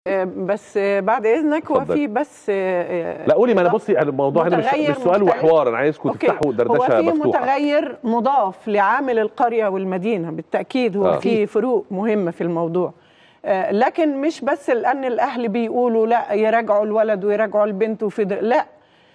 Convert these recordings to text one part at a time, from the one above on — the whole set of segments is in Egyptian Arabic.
بس بعد اذنك هو اتفضل. في بس لا قولي ما انا بصي الموضوع هنا مش, متغير مش سؤال مختلف. وحوار انا عايزكم أوكي. تفتحوا هو دردشه في مفتوحه متغير مضاف لعامل القريه والمدينه بالتاكيد هو آه. في فروق مهمه في الموضوع آه، لكن مش بس لان الاهل بيقولوا لا يراجعوا الولد ويراجعوا البنت وفي ده- لا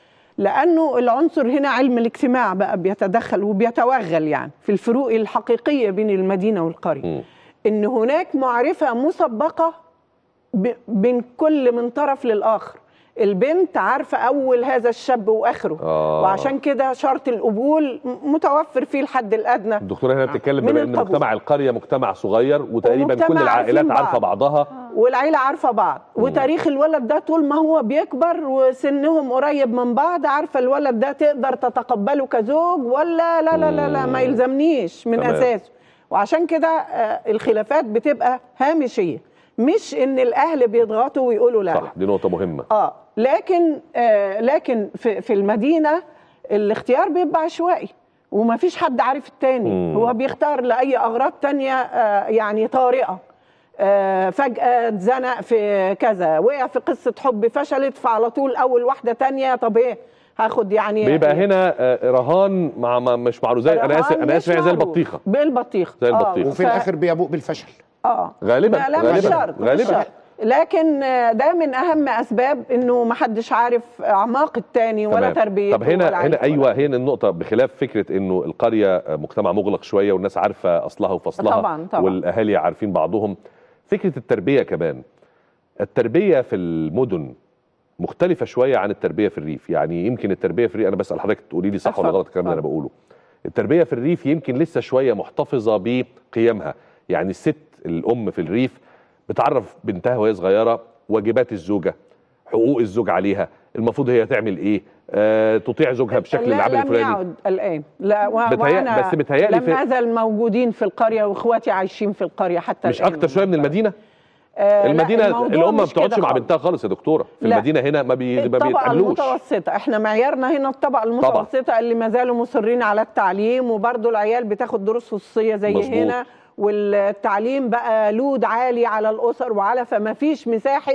لانه العنصر هنا علم الاجتماع بقى بيتدخل وبيتوغل يعني في الفروق الحقيقيه بين المدينه والقريه مم. ان هناك معرفه مسبقه ب- بين كل من طرف للاخر البنت عارفه اول هذا الشاب واخره آه. وعشان كده شرط القبول م- متوفر فيه الحد الادنى الدكتوره هنا بتتكلم من بما ان القبول. مجتمع القريه مجتمع صغير وتقريبا ومجتمع كل العائلات عارفين عارفه بعض. بعضها والعيله عارفه بعض وتاريخ الولد ده طول ما هو بيكبر وسنهم قريب من بعض عارفه الولد ده تقدر تتقبله كزوج ولا لا لا لا, لا ما يلزمنيش من تمام. اساسه وعشان كده آه، الخلافات بتبقى هامشيه مش ان الاهل بيضغطوا ويقولوا لا صح دي نقطه مهمه اه لكن آه لكن في, في المدينه الاختيار بيبقى عشوائي وما فيش حد عارف التاني مم. هو بيختار لاي اغراض تانية آه يعني طارئه آه فجاه اتزنق في كذا وقع في قصه حب فشلت فعلى طول اول واحده تانية طب ايه هاخد يعني بيبقى هنا آه، رهان مع مع- مش معروف زي انا اسف رهان انا مش اسف يعني زي معروف. البطيخه بالبطيخه زي البطيخة. وفي ف- الاخر بيبوء بالفشل اه غالباً، لا لا مش غالباً، شرط مش غالباً. شرط. لكن آه، ده من اهم اسباب انه ما حدش عارف اعماق التاني ولا تمام. تربيته طب هنا ولا هنا عارف ايوه ولا- هنا النقطه بخلاف فكره انه القريه آه، مجتمع مغلق شويه والناس عارفه اصلها وفصلها طبعاً، طبعاً. والاهالي عارفين بعضهم فكره التربيه كمان التربيه في المدن مختلفه شويه عن التربيه في الريف يعني يمكن التربيه في الريف انا بسال حضرتك تقولي لي صح ولا اتفضل، غلط الكلام اللي انا اتفضل. بقوله التربيه في الريف يمكن لسه شويه محتفظه بقيمها يعني الست الام في الريف بتعرف بنتها وهي صغيره واجبات الزوجه حقوق الزوج عليها المفروض هي تعمل ايه آه تطيع زوجها بشكل لا العمل لم الفلاني يعد الان لا و... بتهيأ- وانا بس بتهيألي لم في- نزل موجودين في القريه واخواتي عايشين في القريه حتى مش الآن اكتر شويه من المدينه آه لا، المدينه الموضوع الام ما مش بتقعدش كده مع خالص. بنتها خالص يا دكتوره في لا. المدينه هنا ما, بي... ما الطبقه بيتقابلوش المتوسطه احنا معيارنا هنا الطبقه المتوسطه اللي ما زالوا مصرين على التعليم وبرضه العيال بتاخد دروس خصوصيه زي مظبوط. هنا والتعليم بقى لود عالي على الاسر وعلى فما فيش مساحه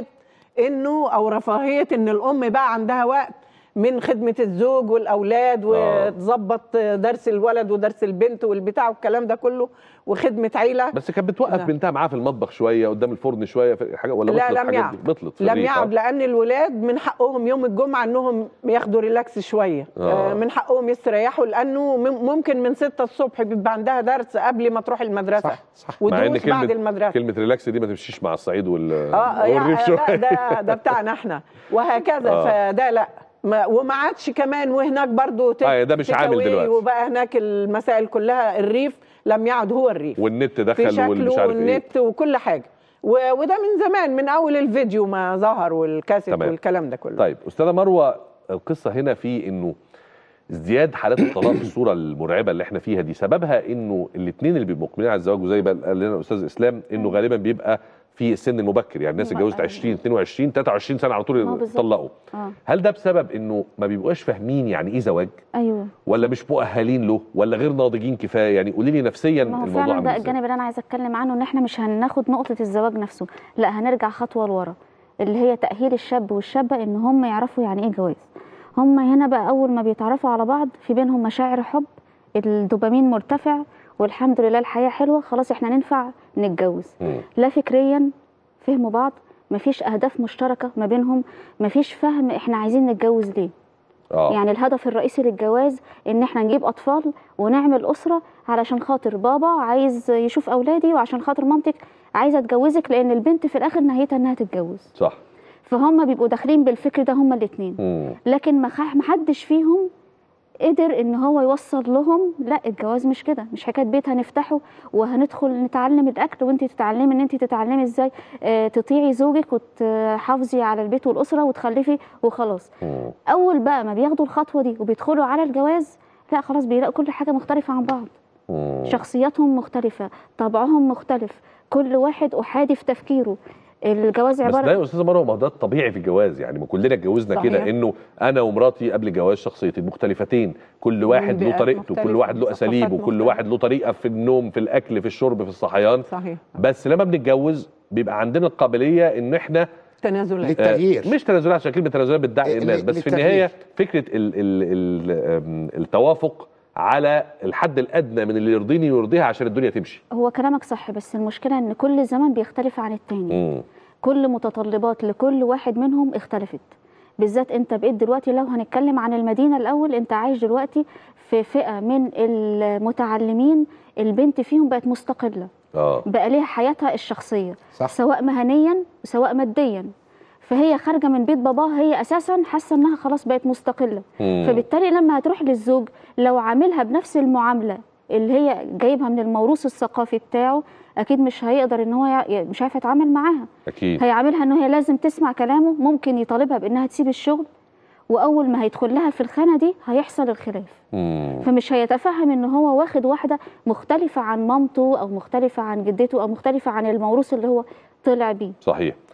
انه او رفاهيه ان الام بقى عندها وقت من خدمة الزوج والأولاد آه. وتظبط درس الولد ودرس البنت والبتاع والكلام ده كله وخدمة عيلة بس كانت بتوقف لا. بنتها معاها في المطبخ شويه قدام الفرن شويه في حاجه ولا لا بطلت لم الحاجات يعد دي بطلت في لم الريف، يعد آه. لان الولاد من حقهم يوم الجمعه انهم ياخدوا ريلاكس شويه آه. آه. من حقهم يستريحوا لانه مم- ممكن من 6 الصبح بيبقى عندها درس قبل ما تروح المدرسه صح صح مع ان ودروس بعد كلمه المدرسه كلمه ريلاكس دي ما تمشيش مع الصعيد وال اه والريف يعني لا شويه ده ده بتاعنا احنا وهكذا آه. فده لا ما وما عادش كمان وهناك برضو تك- آه، ده مش تيك عامل أواي دلوقتي. وبقى هناك المسائل كلها الريف لم يعد هو الريف والنت في دخل والمش شكله عارف ايه والنت وكل حاجه و- وده من زمان من اول الفيديو ما ظهر والكاسيت تمام. والكلام ده كله طيب استاذه مروه القصه هنا في انه ازدياد حالات الطلاق بالصوره المرعبه اللي احنا فيها دي سببها انه الاثنين اللي بيبقوا مقبلين على الزواج وزي ما قال لنا الاستاذ اسلام انه غالبا بيبقى في السن المبكر يعني الناس اتجوزت 20 22 23 سنه على ما طول بالظبط. طلقوا اه هل ده بسبب انه ما بيبقوش فاهمين يعني ايه زواج ايوه ولا مش مؤهلين له ولا غير ناضجين كفايه يعني قولي لي نفسيا ما هو الموضوع فعلا عامل ده ازاي الجانب اللي انا عايزه اتكلم عنه ان احنا مش هناخد نقطه الزواج نفسه لا هنرجع خطوه لورا اللي هي تاهيل الشاب والشابه ان هم يعرفوا يعني ايه جواز هم هنا بقى اول ما بيتعرفوا على بعض في بينهم مشاعر حب الدوبامين مرتفع والحمد لله الحياه حلوه خلاص احنا ننفع نتجوز مم. لا فكريا فهموا بعض مفيش اهداف مشتركه ما بينهم مفيش فهم احنا عايزين نتجوز ليه اه يعني الهدف الرئيسي للجواز ان احنا نجيب اطفال ونعمل اسره علشان خاطر بابا عايز يشوف اولادي وعشان خاطر مامتك عايزه اتجوزك لان البنت في الاخر نهايتها انها تتجوز صح فهم بيبقوا داخلين بالفكر ده هما الاثنين مم. لكن ما خ- ما حدش فيهم قدر ان هو يوصل لهم لا الجواز مش كده مش حكايه بيت هنفتحه وهندخل نتعلم الاكل وانت تتعلمي ان انت تتعلمي ازاي آه، تطيعي زوجك وتحافظي على البيت والاسره وتخلفي وخلاص مم. اول بقى ما بياخدوا الخطوه دي وبيدخلوا على الجواز لا خلاص بيلاقوا كل حاجه مختلفه عن بعض مم. شخصياتهم مختلفه طبعهم مختلف كل واحد احادي في تفكيره الجواز بس ده عباره يا استاذه مروه ما هو ده الطبيعي في الجواز يعني ما كلنا اتجوزنا صحيح. كده انه انا ومراتي قبل الجواز شخصيتين مختلفتين كل واحد له بيئات طريقته كل مختلفة، واحد له ثقافات اساليبه كل مختلفة. واحد له طريقه في النوم في الاكل في الشرب في الصحيان صحيح بس لما بنتجوز بيبقى عندنا القابليه ان احنا تنازلات للتغيير مش تنازلات عشان كلمه تنازلات بتدعي ال- الناس بس في للتغيير. النهايه فكره ال ال ال أم، التوافق على الحد الادنى من اللي يرضيني ويرضيها عشان الدنيا تمشي هو كلامك صح بس المشكله ان كل زمن بيختلف عن التاني مم. كل متطلبات لكل واحد منهم اختلفت بالذات انت بقيت دلوقتي لو هنتكلم عن المدينه الاول انت عايش دلوقتي في فئه من المتعلمين البنت فيهم بقت مستقله اه بقى ليها حياتها الشخصيه صح سواء مهنيا سواء ماديا فهي خارجه من بيت باباها هي اساسا حاسه انها خلاص بقت مستقله مم. فبالتالي لما هتروح للزوج لو عاملها بنفس المعامله اللي هي جايبها من الموروث الثقافي بتاعه اكيد مش هيقدر ان هو يع- مش عارف يتعامل معاها اكيد هيعاملها ان هي لازم تسمع كلامه ممكن يطالبها بانها تسيب الشغل واول ما هيدخل لها في الخانه دي هيحصل الخلاف مم. فمش هيتفهم ان هو واخد واحده مختلفه عن مامته او مختلفه عن جدته او مختلفه عن الموروث اللي هو طلع بيه صحيح